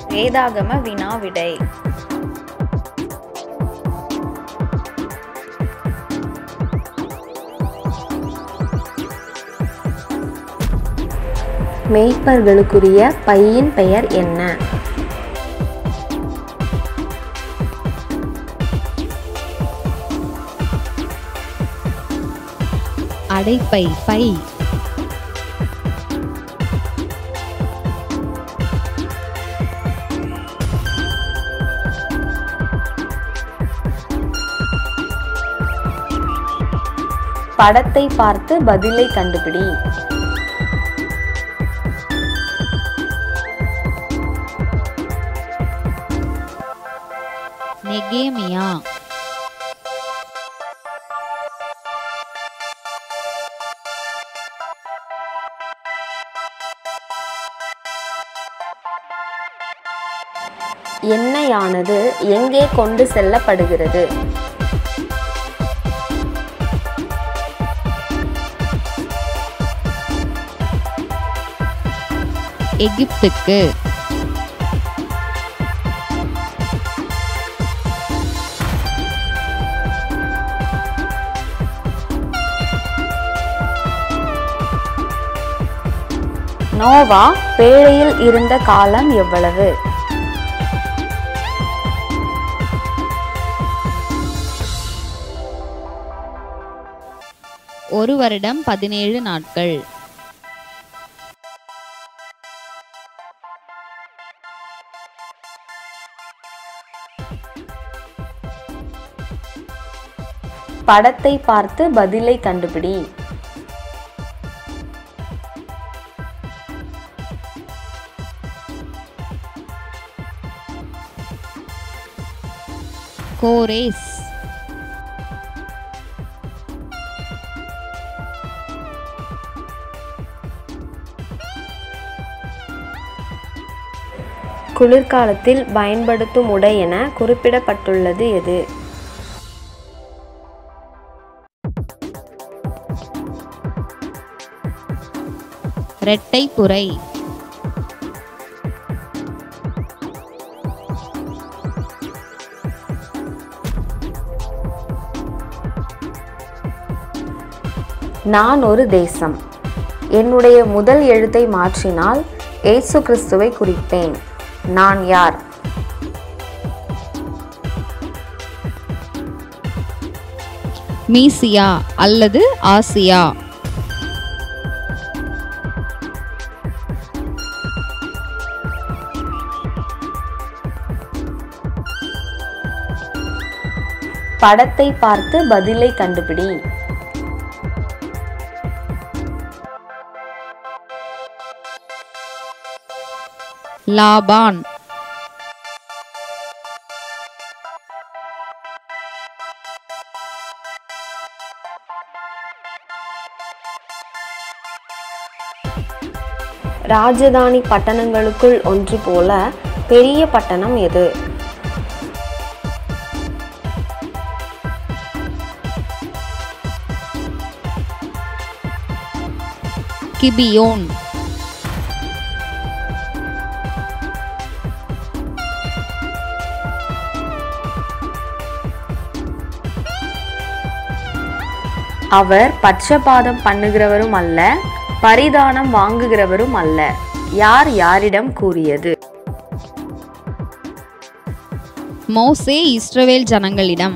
வேதாகம வினா விடை மேய்ப்பர்களுக்குரிய பையின் பெயர் என்ன அடைப்பை பை படத்தை பார்த்து பதிலை கண்டுபிடி நெகேமியா எண்ணெயானது எங்கே கொண்டு செல்லப்படுகிறது எகிப்துக்கு நோவா பேழையில் இருந்த காலம் எவ்வளவு ஒரு வருடம் பதினேழு நாட்கள் படத்தை பார்த்து பதிலை கண்டுபிடி கோரேஸ் குளிர்காலத்தில் பயன்படுத்தும் உடை என குறிப்பிடப்பட்டுள்ளது எது இரட்டை புரை நான் ஒரு தேசம் என்னுடைய முதல் எழுத்தை மாற்றினால் இயேசு கிறிஸ்துவை குறிப்பேன் நான் யார் மீசியா அல்லது ஆசியா படத்தை பார்த்து பதிலை கண்டுபிடி லாபான் ராஜதானி பட்டணங்களுக்குள் ஒன்று போல பெரிய பட்டணம் எது கிபியோன் அவர் பட்சபாதம் பண்ணுகிறவரும் அல்ல பரிதானம் வாங்குகிறவரும் அல்ல யார் யாரிடம் கூறியது மோசே இஸ்ரவேல் ஜனங்களிடம்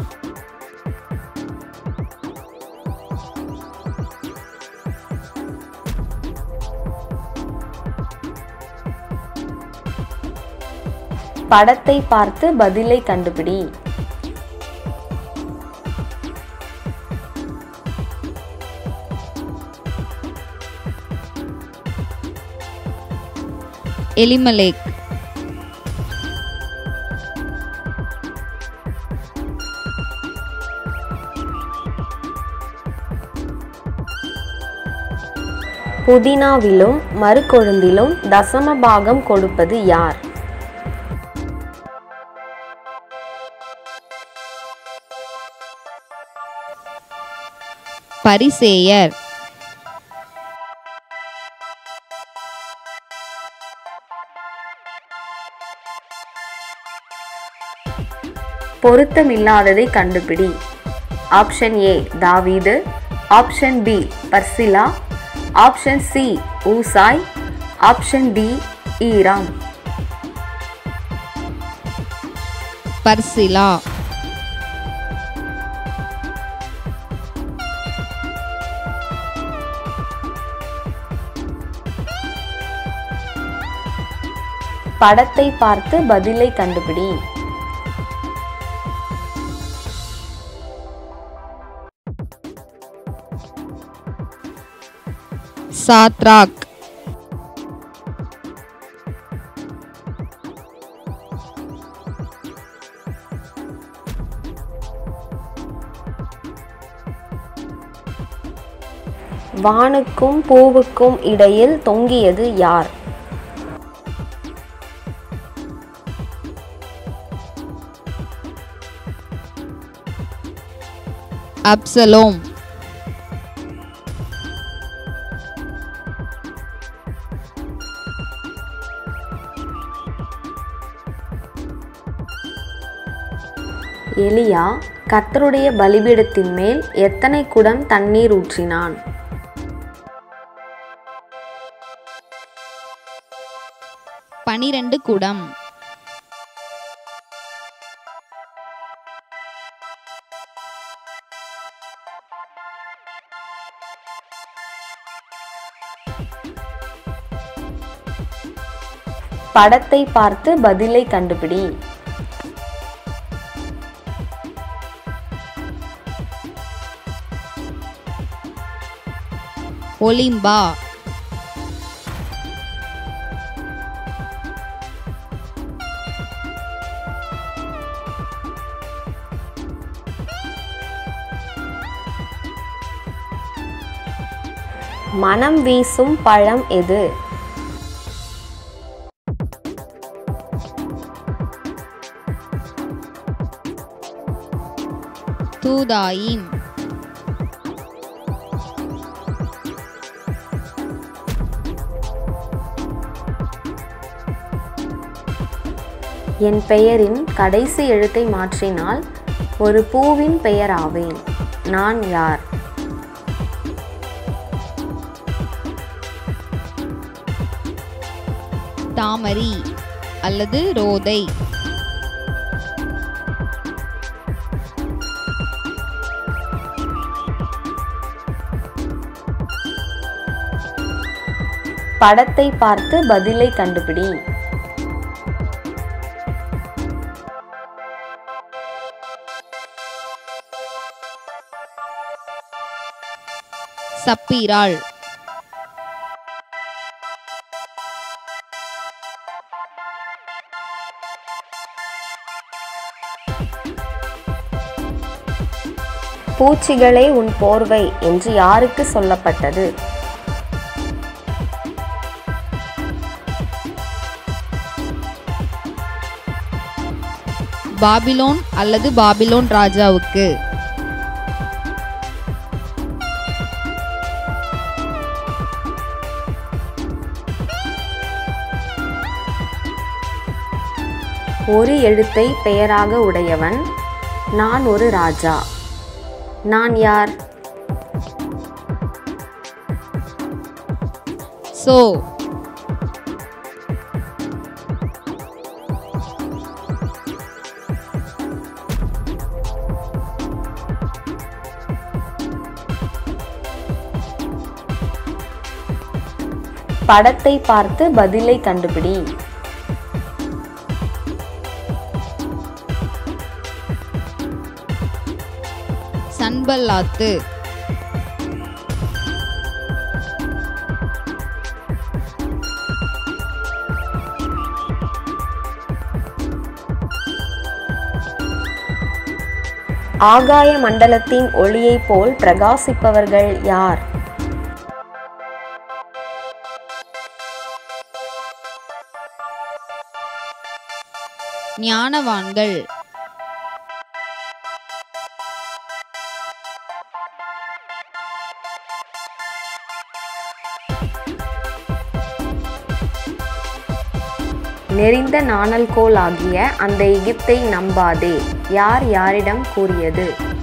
படத்தை பார்த்து பதிலை கண்டுபிடி எலிமலேக் புதினாவிலும் மறுகொழுந்திலும் தசம பாகம் கொடுப்பது யார் பரிசேயர் பொருத்தமில்லாததை கண்டுபிடி ஆப்ஷன் ஏ தாவீது ஆப்ஷன் பி பர்சிலா ஆப்ஷன் சி ஊசாய் ஆப்ஷன் டி ஈராம் பர்சிலா படத்தை பார்த்து பதிலை கண்டுபிடி சாத்ராக் வானுக்கும் பூவுக்கும் இடையில் தொங்கியது யார் அப்சலோம் எலியா கர்த்தருடைய பலிபீடத்தின் மேல் எத்தனை குடம் தண்ணீர் ஊற்றினான் பனிரெண்டு குடம் படத்தை பார்த்து பதிலை கண்டுபிடி ஒலிம்பா மனம் வீசும் பழம் எது தூதாயின் என் பெயரின் கடைசி எழுத்தை மாற்றினால் ஒரு பூவின் பெயர் ஆவேன் நான் யார் தாமரி அல்லது ரோதை படத்தை பார்த்து பதிலை கண்டுபிடி சப்பீராள் பூச்சிகளே உன் போர்வை என்று யாருக்கு சொல்லப்பட்டது பாபிலோன் அல்லது பாபிலோன் ராஜாவுக்கு ஒரு எழுத்தை பெயராக உடையவன் நான் ஒரு ராஜா நான் யார் சோ படத்தை பார்த்து பதிலை கண்டுபிடி சன்பல்லாத்து ஆகாய மண்டலத்தின் ஒளியைப் போல் பிரகாசிப்பவர்கள் யார் ஞானவான்கள் நெறிந்த நாணல் கோல் ஆகிய அந்த எகிப்தை நம்பாதே யார் யாரிடம் கூறியது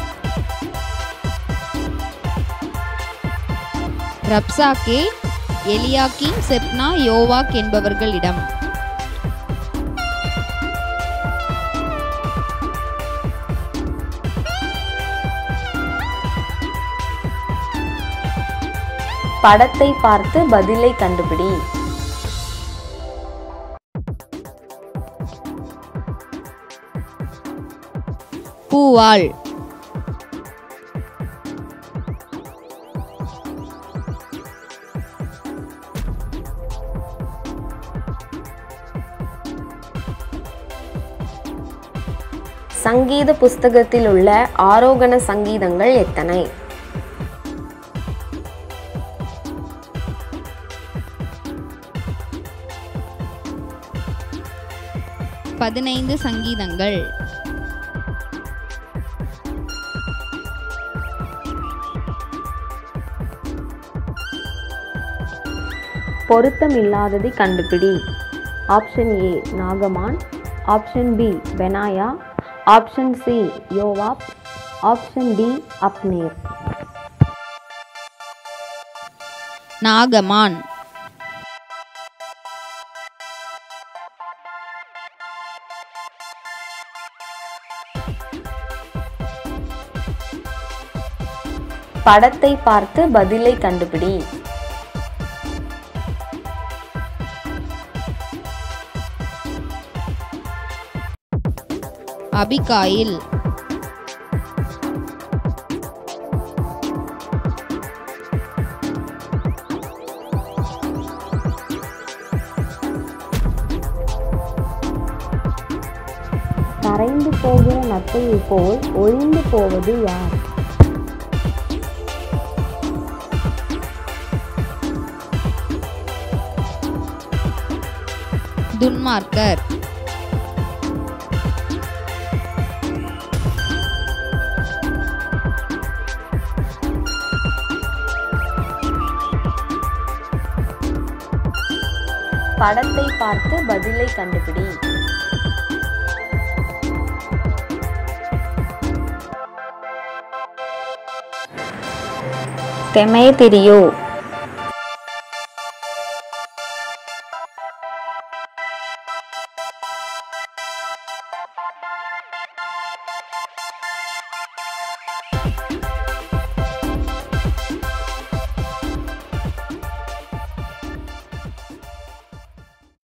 ரப்சாக்கே எலியாக்கிம் செப்னா யோவாக் என்பவர்களிடம் படத்தை பார்த்து பதிலை கண்டுபிடி பூவாள் சங்கீத புஸ்தகத்தில் உள்ள ஆரோகண சங்கீதங்கள் எத்தனை பதினைந்து சங்கீதங்கள் பொருத்தமில்லாததை கண்டுபிடி ஆப்ஷன் ஏ நாகமான் ஆப்ஷன் பி பெனாயா ஆப்ஷன் சி யோவாப் ஆப்ஷன் டி அப்னேர் நாகமான் படத்தை பார்த்து பதிலை கண்டுபிடி அபிகாயில் கரைந்து போகிற நத்தையை போல் ஒழிந்து போவது யார் துன்மார்க்கர் படத்தை பார்த்து பதிலை கண்டுபிடி தெமேதிரியோ